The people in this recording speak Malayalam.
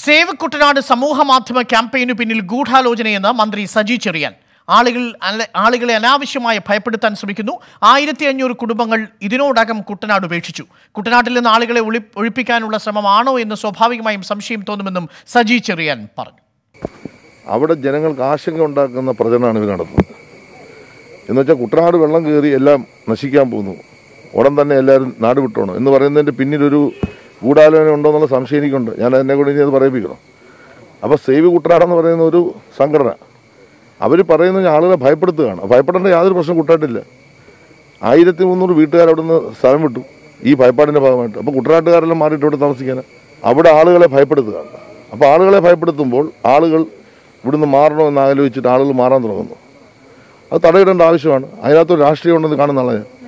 സേവ് കുട്ടനാട് സമൂഹ മാധ്യമ ക്യാമ്പയിനു പിന്നിൽ ഗൂഢാലോചനയെന്ന് മന്ത്രി സജി ചെറിയാൻ ആളുകൾ അല- ആളുകളെ അനാവശ്യമായി ഭയപ്പെടുത്താൻ ശ്രമിക്കുന്നു ആയിരത്തി അഞ്ഞൂറ് കുടുംബങ്ങൾ ഇതിനോടകം കുട്ടനാട് ഉപേക്ഷിച്ചു കുട്ടനാട്ടിൽ നിന്ന് ആളുകളെ ഒളി ഒഴിപ്പിക്കാനുള്ള ശ്രമമാണോ എന്ന് സ്വാഭാവികമായും സംശയം തോന്നുമെന്നും സജി ചെറിയാൻ പറഞ്ഞു അവിടെ ജനങ്ങൾക്ക് ആശങ്ക ഉണ്ടാക്കുന്ന പ്രചരണമാണ് ഇവർ നടത്തുന്നത് എന്ന് വെച്ചാൽ കുട്ടനാട് വെള്ളം കയറി എല്ലാം നശിക്കാൻ പോകുന്നു ഉടൻ തന്നെ എല്ലാവരും നാട് വിട്ടോണം എന്ന് പറയുന്നതിന്റെ പിന്നിലൊരു ഗൂഢാലോചന ഉണ്ടോ എന്നുള്ള സംശയം എനിക്കുണ്ട് ഞാൻ എന്നെ കൂടി ഇനി അത് പറയിപ്പിക്കണം അപ്പോൾ സേവ് കുട്ടനാടെന്ന് പറയുന്ന ഒരു സംഘടന അവർ പറയുന്നത് ആളുകളെ ഭയപ്പെടുത്തുകയാണ് ഭയപ്പെടേണ്ട യാതൊരു പ്രശ്നം കുട്ടനാട്ടില്ല ആയിരത്തി മുന്നൂറ് വീട്ടുകാർ അവിടെ നിന്ന് സ്ഥലം വിട്ടു ഈ ഭയപ്പാടിന്റെ ഭാഗമായിട്ട് അപ്പോൾ കുട്ടനാട്ടുകാരെല്ലാം മാറിയിട്ട് ഇവിടെ താമസിക്കാൻ അവിടെ ആളുകളെ ഭയപ്പെടുത്തുകയാണ് അപ്പോൾ ആളുകളെ ഭയപ്പെടുത്തുമ്പോൾ ആളുകൾ ഇവിടുന്ന് മാറണമെന്ന് ആലോചിച്ചിട്ട് ആളുകൾ മാറാൻ തുടങ്ങുന്നു അത് തടയിടേണ്ട ആവശ്യമാണ് അതിനകത്ത് രാഷ്ട്രീയം ഉണ്ടെന്ന് കാണുന്ന ആളാണ് ഞാൻ